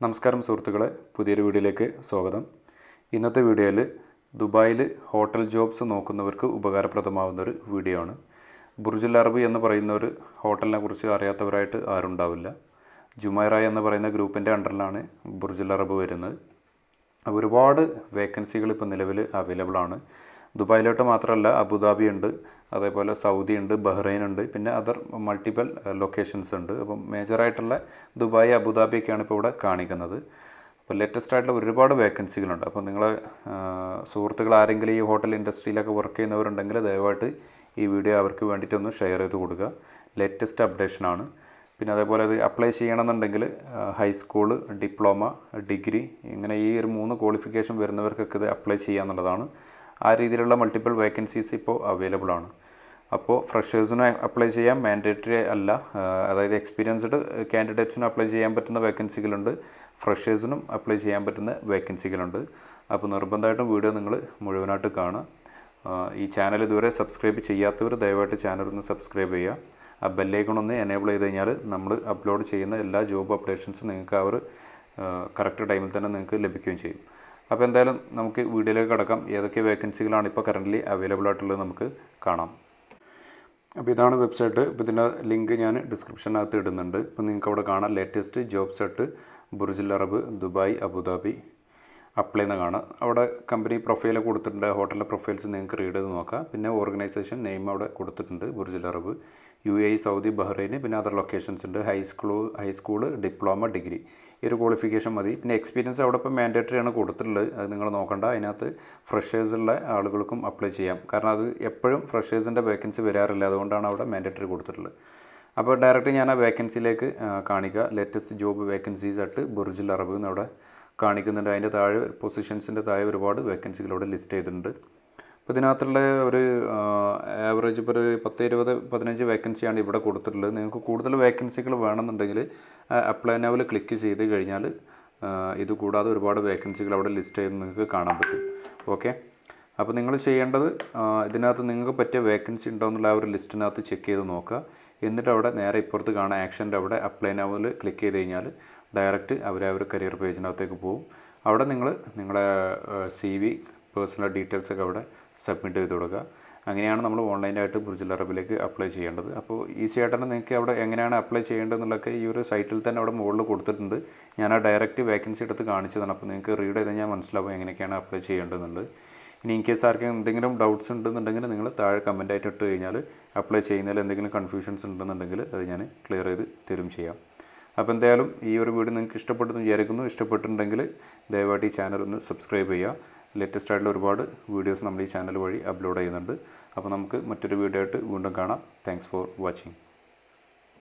നമസ്കാരം സുഹൃത്തുക്കളെ പുതിയൊരു വീഡിയോയിലേക്ക് സ്വാഗതം ഇന്നത്തെ വീഡിയോയിൽ ദുബായിൽ ഹോട്ടൽ ജോബ്സ് നോക്കുന്നവർക്ക് ഉപകാരപ്രദമാവുന്ന ഒരു വീഡിയോ ആണ് ബുർജുൽ അറബ് എന്ന് പറയുന്ന ഒരു ഹോട്ടലിനെ കുറിച്ച് അറിയാത്തവരായിട്ട് ആരുണ്ടാവില്ല ജുമൈറ എന്ന് പറയുന്ന ഗ്രൂപ്പിൻ്റെ അണ്ടറിലാണ് ബുർജുൽ അറബ് വരുന്നത് അപ്പോൾ ഒരുപാട് വേക്കൻസികൾ ഇപ്പോൾ നിലവിൽ അവൈലബിൾ ആണ് ദുബായിലോട്ട് മാത്രമല്ല അബുദാബി ഉണ്ട് അതേപോലെ സൗദി ഉണ്ട് ബഹ്റൈൻ ഉണ്ട് പിന്നെ അതർ മൾട്ടിപ്പിൾ ലൊക്കേഷൻസ് ഉണ്ട് അപ്പം മേജറായിട്ടുള്ള ദുബായ് അബുദാബിയൊക്കെയാണ് ഇപ്പോൾ ഇവിടെ കാണിക്കുന്നത് അപ്പോൾ ലേറ്റസ്റ്റ് ആയിട്ടുള്ള ഒരുപാട് വേക്കൻസികളുണ്ട് അപ്പോൾ നിങ്ങൾ സുഹൃത്തുക്കൾ ആരെങ്കിലും ഈ ഹോട്ടൽ ഇൻഡസ്ട്രിയിലൊക്കെ വർക്ക് ചെയ്യുന്നവരുണ്ടെങ്കിൽ ദയവായിട്ട് ഈ വീഡിയോ അവർക്ക് വേണ്ടിയിട്ടൊന്ന് ഷെയർ ചെയ്ത് കൊടുക്കുക ലേറ്റസ്റ്റ് അപ്ഡേഷനാണ് പിന്നെ അതേപോലെ അത് അപ്ലൈ ചെയ്യണമെന്നുണ്ടെങ്കിൽ ഹൈസ്കൂൾ ഡിപ്ലോമ ഡിഗ്രി ഇങ്ങനെ ഈ ഒരു മൂന്ന് ക്വാളിഫിക്കേഷൻ വരുന്നവർക്കൊക്കെ ഇത് അപ്ലൈ ചെയ്യാന്നുള്ളതാണ് ആ രീതിയിലുള്ള മൾട്ടിപ്പിൾ വേക്കൻസീസ് ഇപ്പോൾ അവൈലബിൾ ആണ് അപ്പോൾ ഫ്രഷേഴ്സിന് അപ്ലൈ ചെയ്യാം മാൻഡേറ്ററി അല്ല ആ, അതായത് എക്സ്പീരിയൻസ്ഡ് കാൻഡിഡേറ്റ്സിനും അപ്ലൈ ചെയ്യാൻ പറ്റുന്ന വേക്കൻസികളുണ്ട് ഫ്രഷേഴ്സിനും അപ്ലൈ ചെയ്യാൻ പറ്റുന്ന വേക്കൻസികളുണ്ട് അപ്പോൾ നിർബന്ധമായിട്ടും വീഡിയോ നിങ്ങൾ മുഴുവനായിട്ട് കാണുക ആ, ഈ ചാനൽ ഇതുവരെ സബ്സ്ക്രൈബ് ചെയ്യാത്തവർ ദയവായിട്ട് ചാനൽ ഒന്ന് സബ്സ്ക്രൈബ് ചെയ്യുക ആ ബെല്ലൈക്കൺ ഒന്ന് എനേബിൾ ചെയ്ത് കഴിഞ്ഞാൽ നമ്മൾ അപ്ലോഡ് ചെയ്യുന്ന എല്ലാ ജോബ് അപ്ഡേഷൻസും നിങ്ങൾക്ക് ആ ഒരു കറക്റ്റ് ടൈമിൽ തന്നെ നിങ്ങൾക്ക് ലഭിക്കുകയും ചെയ്യും അപ്പോൾ എന്തായാലും നമുക്ക് വീഡിയോയിലേക്ക് കിടക്കാം ഏതൊക്കെ വേക്കൻസികളാണ് ഇപ്പോൾ കറൻ്റ്ലി അവൈലബിൾ ആയിട്ടുള്ളത് നമുക്ക് കാണാം അപ്പോൾ ഇതാണ് വെബ്സൈറ്റ് ഇപ്പോൾ ഇതിൻ്റെ ലിങ്ക് ഞാൻ ഡിസ്ക്രിപ്ഷനകത്ത് ഇടുന്നുണ്ട് ഇപ്പോൾ നിങ്ങൾക്ക് അവിടെ കാണാം latest job set Burj ul Arab Dubai Abu Dhabi apply എന്ന് കാണാം അവിടെ കമ്പനി പ്രൊഫൈൽ കൊടുത്തിട്ടുണ്ട് ഹോട്ടലിലെ പ്രൊഫൈൽസ് നിങ്ങൾക്ക് റീഡ് ചെയ്ത് നോക്കാം പിന്നെ ഓർഗനൈസേഷൻ നെയിം അവിടെ കൊടുത്തിട്ടുണ്ട് Burj ul Arab U A Saudi Bahrain പിന്നെ അതർ ലൊക്കേഷൻസ് ഉണ്ട് ഹൈസ്കൂൾ ഹൈസ്കൂൾ ഡിപ്ലോമ ഡിഗ്രി ഈ ഒരു ക്വാളിഫിക്കേഷൻ മതി പിന്നെ എക്സ്പീരിയൻസ് അവിടെ ഇപ്പോൾ മാൻഡേറ്ററി ആണ് കൊടുത്തിട്ടുള്ളത് അത് നിങ്ങൾ നോക്കണ്ട അതിനകത്ത് ഫ്രഷേഴ്സ് ഉള്ള ആളുകൾക്കും അപ്ലൈ ചെയ്യാം കാരണം അത് എപ്പോഴും ഫ്രഷേഴ്സിൻ്റെ വേക്കൻസി വരാറില്ല അതുകൊണ്ടാണ് അവിടെ മാൻഡേറ്ററി കൊടുത്തിട്ടുള്ളത് അപ്പോൾ ഡയറക്റ്റ് ഞാൻ ആ വേക്കൻസിയിലേക്ക് കാണിക്കുക ലേറ്റസ്റ്റ് ജോബ് വേക്കൻസീസ് ആയിട്ട് ബുർജുൽ അറബ് എന്ന് അവിടെ കാണിക്കുന്നുണ്ട് അതിൻ്റെ താഴെ പൊസിഷൻസിൻ്റെ താഴെ ഒരുപാട് വേക്കൻസികൾ അവിടെ ലിസ്റ്റ് ചെയ്തിട്ടുണ്ട് അപ്പോൾ ഇതിനകത്തുള്ള ഒരു ആവറേജ് ഇപ്പോൾ ഒരു പത്ത് ഇരുപത് പതിനഞ്ച് വേക്കൻസിയാണ് ഇവിടെ കൊടുത്തിട്ടുള്ളത് നിങ്ങൾക്ക് കൂടുതൽ വേക്കൻസികൾ വേണമെന്നുണ്ടെങ്കിൽ അപ്ലൈ നൗവിൽ ക്ലിക്ക് ചെയ്ത് കഴിഞ്ഞാൽ ആ, ഇത് കൂടാതെ ഒരുപാട് വേക്കൻസികൾ അവിടെ ലിസ്റ്റ് ചെയ്ത് നിങ്ങൾക്ക് കാണാൻ പറ്റും ഓക്കെ അപ്പോൾ നിങ്ങൾ ചെയ്യേണ്ടത് ആ, ഇതിനകത്ത് നിങ്ങൾക്ക് പറ്റിയ വേക്കൻസി ഉണ്ടോ എന്നുള്ള ആ ഒരു ലിസ്റ്റിനകത്ത് ചെക്ക് ചെയ്ത് നോക്കുക എന്നിട്ട് അവിടെ നേരെ ഇപ്പുറത്ത് കാണാൻ ആക്ഷൻ്റെ അവിടെ അപ്ലൈ നൗവിൽ ക്ലിക്ക് ചെയ്ത് കഴിഞ്ഞാൽ ഡയറക്റ്റ് അവർ ആ ഒരു കരിയർ പേജിനകത്തേക്ക് പോകും അവിടെ നിങ്ങൾ നിങ്ങളുടെ സി വി പേഴ്സണൽ ഡീറ്റെയിൽസ് ഒക്കെ അവിടെ സബ്മിറ്റ് ചെയ്ത് കൊടുക്കുക അങ്ങനെയാണ് നമ്മൾ ഓൺലൈനായിട്ട് ബുർജുൽ അറബിലേക്ക് അപ്ലൈ ചെയ്യേണ്ടത് അപ്പോൾ ഈസി ആയിട്ട് തന്നെ നിങ്ങൾക്ക് അവിടെ എങ്ങനെയാണ് അപ്ലൈ ചെയ്യേണ്ടതെന്നുള്ളതൊക്കെ ഈ ഒരു സൈറ്റിൽ തന്നെ അവിടെ മുകളിൽ കൊടുത്തിട്ടുണ്ട് ഞാൻ ആ ഡയറക്റ്റ് വേക്കൻസി എടുത്ത് കാണിച്ചതാണ് അപ്പോൾ നിങ്ങൾക്ക് റീഡ് ചെയ്ത് കഴിഞ്ഞാൽ മനസ്സിലാവും എങ്ങനെയൊക്കെയാണ് അപ്ലൈ ചെയ്യേണ്ടതെന്നുള്ളത് ഇനി ഇൻ കേസ് ആർക്കും എന്തെങ്കിലും ഡൗട്ട്സ് ഉണ്ടെന്നുണ്ടെങ്കിൽ നിങ്ങൾ താഴെ കമൻ്റ് ആയിട്ട് ഇട്ട് കഴിഞ്ഞാൽ അപ്ലൈ ചെയ്യുന്നതിൽ എന്തെങ്കിലും കൺഫ്യൂഷൻസ് ഉണ്ടെന്നുണ്ടെങ്കിൽ അത് ഞാൻ ക്ലിയർ ചെയ്ത് തരും ചെയ്യാം അപ്പോൾ എന്തായാലും ഈ ഒരു വീഡിയോ നിങ്ങൾക്ക് ഇഷ്ടപ്പെട്ടെന്ന് വിചാരിക്കുന്നു ഇഷ്ടപ്പെട്ടിട്ടുണ്ടെങ്കിൽ ദയവായിട്ട് ഈ ചാനൽ ഒന്ന് സബ്സ്ക്രൈബ് ചെയ്യുക ലേറ്റസ്റ്റ് ആയിട്ടുള്ള ഒരുപാട് വീഡിയോസ് നമ്മൾ ഈ ചാനൽ വഴി അപ്ലോഡ് ചെയ്യുന്നുണ്ട് അപ്പോൾ നമുക്ക് മറ്റൊരു വീഡിയോ ആയിട്ട് വീണ്ടും കാണാം താങ്ക്സ് ഫോർ വാച്ചിങ്